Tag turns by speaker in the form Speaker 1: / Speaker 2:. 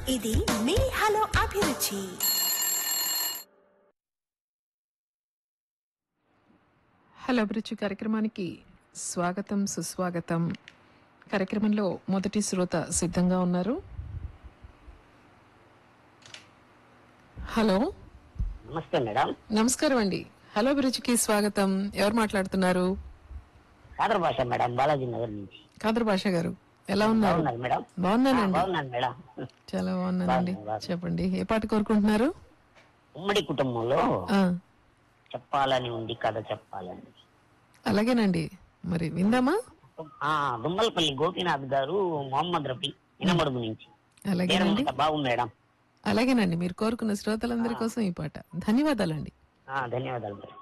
Speaker 1: ఇది మీ హలో అభిరుచి
Speaker 2: హలో అభిరుచి కార్యక్రమానికి స్వాగతం సుస్వాగతం కార్యక్రమంలో మొదటి శ్రోత సిద్ధంగా ఉన్నారు హలో
Speaker 3: నమస్తే మేడం
Speaker 2: నమస్కారం అండి హలో అభిరుచికి స్వాగతం ఎవరు మాట్లాడుతున్నారు
Speaker 3: సాదర భాష మేడం బాలాజీ నగర్ నుంచి
Speaker 2: కాదర్ భాష గారు ఎలా ఉన్నారు
Speaker 3: బాగున్నారు మేడం ఆ,
Speaker 2: బాగున్నానండి
Speaker 3: బాగున్నాను మేడం
Speaker 2: చాలా బాగున్నానండి
Speaker 3: బాగున్నాను.
Speaker 2: చెప్పండి ఏ పాట కోరుకుంటున్నారు
Speaker 3: ఉమ్మడి కుటుంబంలో
Speaker 2: ఆ,
Speaker 3: చెప్పాలని ఉంది కథ చెప్పాలని
Speaker 2: అలాగేనండి మరి విందామా
Speaker 3: ఆ దుమ్మలపల్లి గోపీనాథ్ గారు మొహమ్మద్ రఫీ ఇనమడుగు నుంచి
Speaker 2: అలాగేనండి
Speaker 3: పేరు బాగు మేడం
Speaker 2: అలాగేనండి మీరు కోరుకున్న శ్రోతలందరి కోసం ఈ పాట ధన్యవాదాలండి
Speaker 3: ఆ, ధన్యవాదాలు మేడం